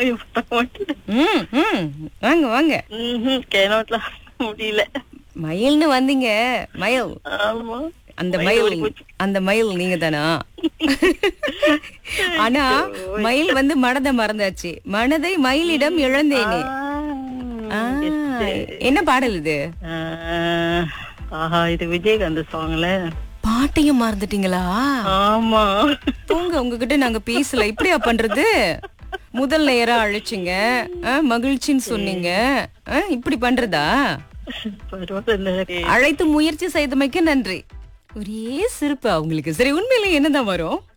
இப்ப மட்டும் ம் ம் வாங்க வாங்க ம்ஹும், cannot lah. முடியல மயில்னு வந்தீங்க மயில் ஆமா அந்த மயில் மயில் ஓடி போச்சு. அந்த மயில் நீங்க தானா ஆனா மயில் வந்து மனதை மறந்தாச்சு மனதை மயிலிடம் இழந்தேனே ஆ, என்ன பாடல் இது ஆ, ஆஹா இது விஜயகாந்த் சாங்ல பாட்டையும் மறந்துட்டீங்களா ஆமா போங்க உங்ககிட்ட நாங்க பேசல இப்படியா பண்றது முதல் நேரா அழைச்சிங்க ஆ, மகிழ்ச்சின்னு சொன்னீங்க ஆ, இப்படி பண்றதா பரவாயில்ல அழைத்து முயற்சி செய்தமைக்கு நன்றி ஒரே சிரிப்பு அவங்களுக்கு சரி உண்மையில என்னதான் வரும்